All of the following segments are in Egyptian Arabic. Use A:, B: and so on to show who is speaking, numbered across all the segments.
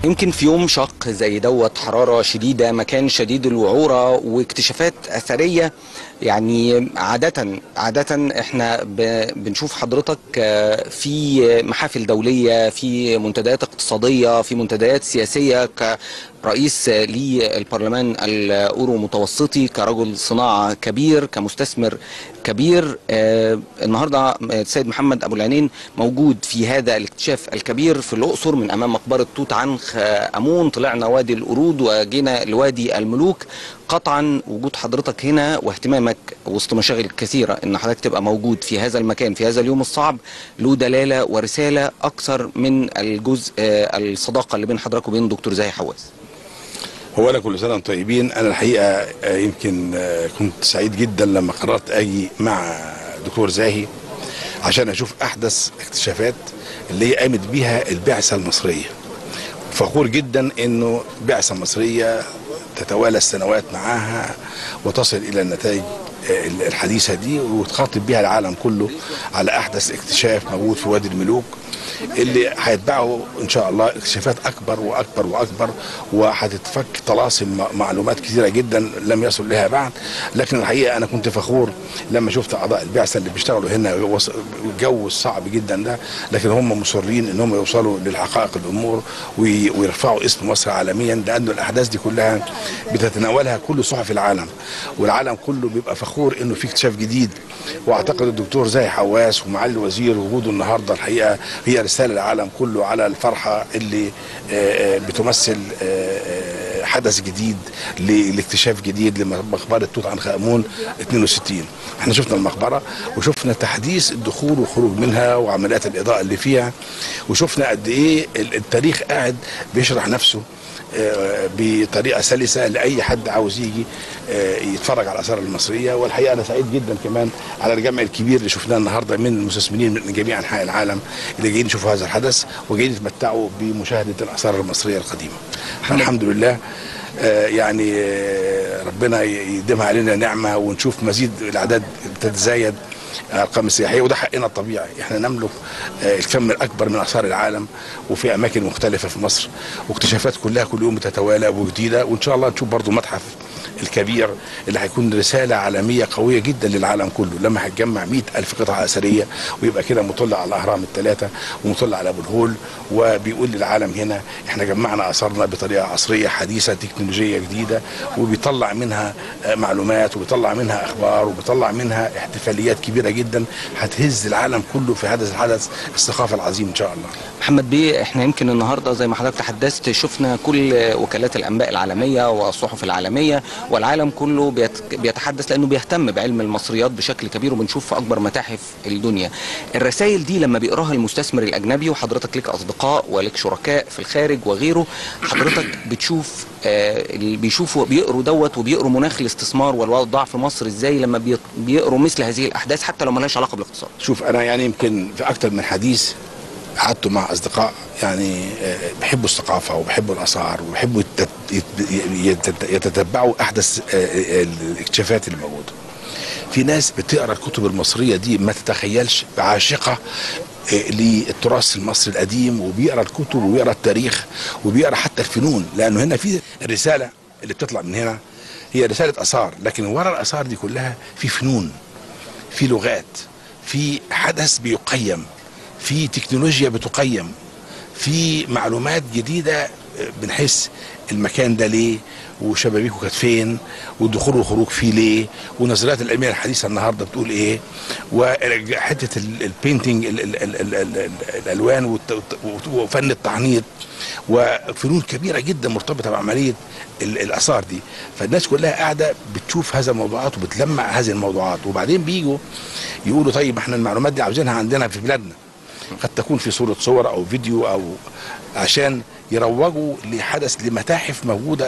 A: يمكن في يوم شق زي دوت حرارة شديدة مكان شديد الوعورة واكتشافات أثرية يعني عادة عادة احنا ب- بنشوف حضرتك آه، في محافل دولية في منتديات اقتصادية في منتديات سياسية كرئيس آه، للبرلمان الأورو متوسطي كرجل صناعة كبير كمستثمر كبير آه، النهارده السيد محمد ابو العينين موجود في هذا الاكتشاف الكبير في الاقصر من امام مقبره توت عنخ امون طلعنا وادي القرود وجينا لوادي الملوك قطعا وجود حضرتك هنا واهتمامك وسط مشاغل كثيره ان حضرتك تبقى موجود في هذا المكان في هذا اليوم الصعب له دلاله ورساله اكثر من الجزء آه، الصداقه اللي بين حضرتك وبين دكتور زاهي حواس
B: هو انا كل سنه وانتم طيبين انا الحقيقه آه، يمكن آه، كنت سعيد جدا لما قررت اجي مع دكتور زاهي عشان اشوف احدث اكتشافات اللي هي قامت بيها البعثه المصريه فخور جدا انه بعثه مصريه تتوالى السنوات معاها وتصل الى النتائج آه، الحديثه دي وتخاطب بها العالم كله على احدث اكتشاف موجود في وادي الملوك اللي هيتبعوا ان شاء الله اكتشافات اكبر واكبر واكبر وهتتفك طلاسم م- معلومات كثيره جدا لم يصل لها بعد لكن الحقيقه انا كنت فخور لما شفت اعضاء البعثه اللي بيشتغلوا هنا وص- الجو الصعب جدا ده لكن هم مصرين ان هم يوصلوا للحقائق الامور وي- ويرفعوا اسم مصر عالميا لانه الاحداث دي كلها بتتناولها كل صحف العالم والعالم كله بيبقى فخور انه في اكتشاف جديد واعتقد الدكتور زاهي حواس ومعالي الوزير وجوده النهارده الحقيقه هي رساله للعالم كله على الفرحه اللي آه، آه، بتمثل آه، آه، حدث جديد ل- لاكتشاف جديد لمقبره توت عنخ امون 62 احنا شفنا المقبره وشفنا تحديث الدخول والخروج منها وعمليات الاضاءه اللي فيها وشفنا قد ايه ال- التاريخ قاعد بيشرح نفسه آه، بطريقه سلسه لاي حد عاوز يجي آه، يتفرج على الاثار المصريه والحقيقه انا سعيد جدا كمان على الجمع الكبير اللي شفناه النهارده من المستثمرين من جميع انحاء العالم اللي جايين يشوفوا هذا الحدث وجايين يتمتعوا بمشاهده الاثار المصريه القديمه. الحمد لله آه، يعني آه، ربنا يديمها علينا نعمه ونشوف مزيد الاعداد بتتزايد الارقام السياحيه وده حقنا الطبيعي احنا نملك آه، الكم الاكبر من اثار العالم وفي اماكن مختلفه في مصر واكتشافات كلها كل يوم بتتوالى وجديده وان شاء الله نشوف برضو متحف الكبير اللي هيكون رسالة عالمية قوية جدا للعالم كله لما هتجمع مئة ألف قطعة أثرية ويبقى كده مطل على الأهرام الثلاثة ومطل على أبو الهول وبيقول للعالم هنا احنا جمعنا أثارنا بطريقة عصرية حديثة تكنولوجية جديدة وبيطلع منها آه، معلومات وبيطلع منها أخبار وبيطلع منها احتفاليات كبيرة جدا هتهز العالم كله في هذا الحدث الثقافة العظيم إن شاء الله
A: محمد بيه احنا يمكن النهارده زي ما حضرتك تحدثت شفنا كل وكالات الانباء العالميه والصحف العالميه والعالم كله بيت- بيتحدث لانه بيهتم بعلم المصريات بشكل كبير وبنشوف في اكبر متاحف الدنيا. الرسائل دي لما بيقراها المستثمر الاجنبي وحضرتك لك اصدقاء ولك شركاء في الخارج وغيره حضرتك بتشوف آه، اللي بيشوفوا بيقروا دوت وبيقروا مناخ الاستثمار والوضع في مصر ازاي لما بيط- بيقروا مثل هذه الاحداث حتى لو ملهاش علاقه بالاقتصاد.
B: شوف انا يعني يمكن في اكتر من حديث قعدت مع اصدقاء يعني آه، بيحبوا الثقافه وبيحبوا الاثار وبيحبوا يتت- يت- يتت- يتتبعوا احدث آه، آه، الاكتشافات اللي موجوده. في ناس بتقرا الكتب المصريه دي ما تتخيلش عاشقه آه، للتراث المصري القديم وبيقرا الكتب وبيقرا التاريخ وبيقرا حتى الفنون لانه هنا في الرساله اللي بتطلع من هنا هي رساله اثار لكن ورا الاثار دي كلها في فنون في لغات في حدث بيقيم في تكنولوجيا بتقيم في معلومات جديدة بنحس المكان ده ليه وشبابيكه كانت فين والدخول والخروج فيه ليه والنظريات العلميه الحديثه النهارده بتقول ايه وحته البينتنج الالوان والت- والت- وفن التحنيط وفنون كبيره جدا مرتبطه بعمليه ال- الاثار دي فالناس كلها قاعده بتشوف هذا الموضوعات وبتلمع هذه الموضوعات وبعدين بيجوا يقولوا طيب احنا المعلومات دي عاوزينها عندنا في بلادنا قد تكون في صورة صور أو فيديو أو عشان يروجوا لحدث لمتاحف موجودة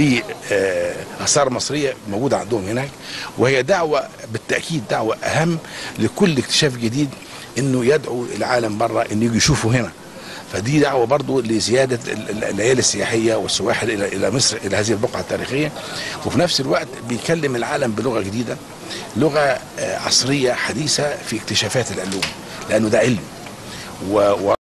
B: لآثار مصرية موجودة عندهم هناك وهي دعوة بالتأكيد دعوة أهم لكل اكتشاف جديد إنه يدعو العالم بره إنه يجي يشوفوا هنا فدي دعوة برضو لزيادة ال- ال- الليالي السياحية والسواح إلى إلى مصر إلى هذه البقعة التاريخية وفي نفس الوقت بيكلم العالم بلغة جديدة لغة آه، عصرية حديثة في اكتشافات العلوم لأنه ده علم و و